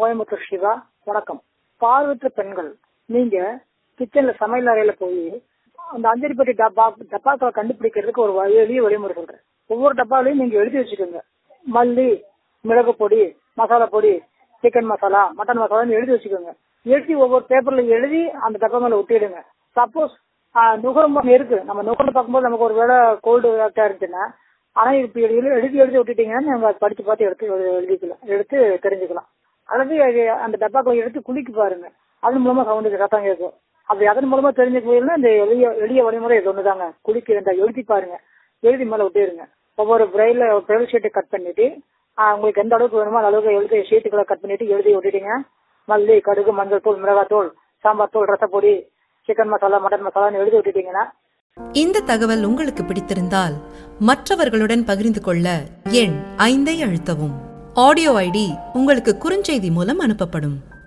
கோயம்புத்தூர் சிவா வணக்கம் பார்வையற்ற பெண்கள் நீங்க கிச்சன்ல சமையல் அறையில போய் அந்த அஞ்சரி பெட்டி டப்பா டப்பாக்களை கண்டுபிடிக்கிறதுக்கு ஒரு வழி- எளிய வழிமுறை சொல்றேன் ஒவ்வொரு டப்பாலையும் நீங்க எழுதி வச்சுக்கோங்க மல்லி மிளகு பொடி மசாலா பொடி சிக்கன் மசாலா மட்டன் மசாலான்னு எழுதி வச்சுக்கோங்க எழுதி ஒவ்வொரு பேப்பர்ல எழுதி அந்த டப்பா மேல ஒட்டிடுங்க சப்போஸ் நுகர்வு இருக்கு நம்ம நுகர்ந்து பார்க்கும்போது நமக்கு ஒரு வேளை கோல்டு ஆக்டா இருந்துச்சுன்னா ஆனா இப்ப எழுதி எழுதி எழுதி ஒட்டிட்டீங்கன்னா நீங்க அதை படிச்சு பார்த்து எடுத்து எழு- எழுதிக்கலாம் எடுத்து தெரிஞ்சுக்கலாம் அல்லது அது அந்த டப்பாக்களை எடுத்து குளிக்கு பாருங்க அதன் மூலமா சவுண்டு சத்தம் கேட்கும் அப்படி அதன் மூலமா தெரிஞ்சுக்க போயிருந்தா இந்த எளிய எளிய வழிமுறை இது ஒண்ணுதாங்க குளிக்க இந்த எழுதி பாருங்க எழுதி மேல ஒட்டிடுங்க ஒவ்வொரு பிரைல பிரைல் ஷீட்டை கட் பண்ணிட்டு ஆஹ் உங்களுக்கு எந்த அளவுக்கு வேணுமோ அந்த அளவுக்கு எழுதி ஷீட்டுகளை கட் பண்ணிட்டு எழுதி ஒட்டிட்டீங்க மல்லி கடுகு மஞ்சள் தூள் மிளகாய் தூள் சாம்பார் தூள் ரசப்பொடி சிக்கன் மசாலா மட்டன் மசாலான்னு எழுதி விட்டுட்டீங்கன்னா இந்த தகவல் உங்களுக்கு பிடித்திருந்தால் மற்றவர்களுடன் பகிர்ந்து கொள்ள எண் ஐந்தை அழுத்தவும் ஆடியோ ஐடி உங்களுக்கு குறுஞ்செய்தி மூலம் அனுப்பப்படும்